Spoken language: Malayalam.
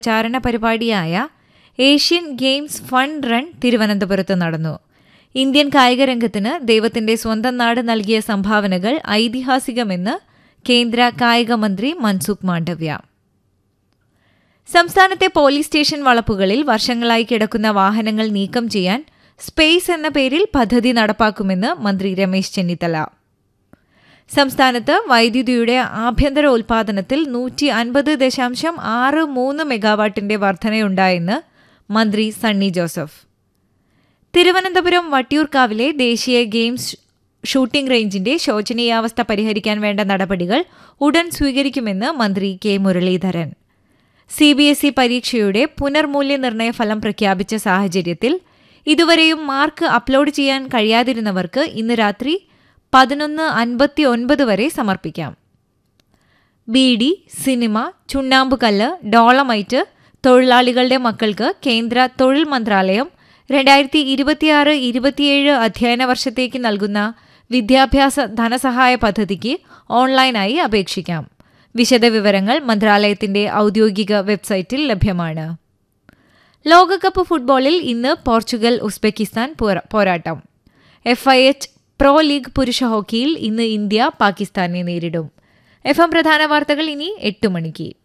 ചാരണ പരിപാടിയായ ഏഷ്യൻ ഗെയിംസ് ഫണ്ട് റൺ തിരുവനന്തപുരത്ത് നടന്നു ഇന്ത്യൻ കായിക രംഗത്തിന് ദൈവത്തിന്റെ സ്വന്തം നാട് നൽകിയ സംഭാവനകൾ ഐതിഹാസികമെന്ന് കേന്ദ്ര കായിക മന്ത്രി മൻസുഖ് മാണ്ഡവ്യ സംസ്ഥാനത്തെ പോലീസ് സ്റ്റേഷൻ വളപ്പുകളിൽ വർഷങ്ങളായി കിടക്കുന്ന വാഹനങ്ങൾ നീക്കം ചെയ്യാൻ സ്പേസ് എന്ന പേരിൽ പദ്ധതി നടപ്പാക്കുമെന്ന് മന്ത്രി രമേശ് ചെന്നിത്തല സംസ്ഥാനത്ത് വൈദ്യുതിയുടെ ആഭ്യന്തര ഉൽപാദനത്തിൽ നൂറ്റി അൻപത് ദശാംശം ആറ് മൂന്ന് മെഗാവാട്ടിന്റെ വർധനയുണ്ടായെന്ന് മന്ത്രി സണ്ണി ജോസഫ് തിരുവനന്തപുരം വട്ടിയൂർക്കാവിലെ ദേശീയ ഗെയിംസ് ഷൂട്ടിംഗ് റേഞ്ചിന്റെ ശോചനീയാവസ്ഥ പരിഹരിക്കാൻ വേണ്ട നടപടികൾ ഉടൻ സ്വീകരിക്കുമെന്ന് മന്ത്രി K Muraleedharan C B S E പരീക്ഷയുടെ പുനർമൂല്യനിർണ്ണയ ഫലം പ്രഖ്യാപിച്ച സാഹചര്യത്തിൽ ഇതുവരെയും മാർക്ക് അപ്ലോഡ് ചെയ്യാൻ കഴിയാതിരുന്നവർക്ക് ഇന്ന് രാത്രി പതിനൊന്ന് അൻപത്തി ഒൻപത് വരെ സമർപ്പിക്കാം ബീഡി സിനിമ ചുണ്ണാമ്പുകല്ല് ഡോളമൈറ്റ് തൊഴിലാളികളുടെ മക്കൾക്ക് കേന്ദ്ര തൊഴിൽ മന്ത്രാലയം രണ്ടായിരത്തി ഇരുപത്തിയാറ് ഇരുപത്തിയേഴ് അധ്യയന വർഷത്തേക്ക് നൽകുന്ന വിദ്യാഭ്യാസ ധനസഹായ പദ്ധതിക്ക് ഓൺലൈനായി അപേക്ഷിക്കാം വിശദവിവരങ്ങൾ മന്ത്രാലയത്തിന്റെ ഔദ്യോഗിക വെബ്സൈറ്റിൽ ലഭ്യമാണ് ലോകകപ്പ് ഫുട്ബോളിൽ ഇന്ന് പോർച്ചുഗൽ ഉസ്ബെക്കിസ്ഥാൻ പോരാട്ടം F I H pro league പുരുഷ ഹോക്കിയിൽ ഇന്ന് ഇന്ത്യ പാകിസ്ഥാനെ നേരിടും എഫ് എം പ്രധാന വാർത്തകൾ ഇനി എട്ട് മണിക്ക്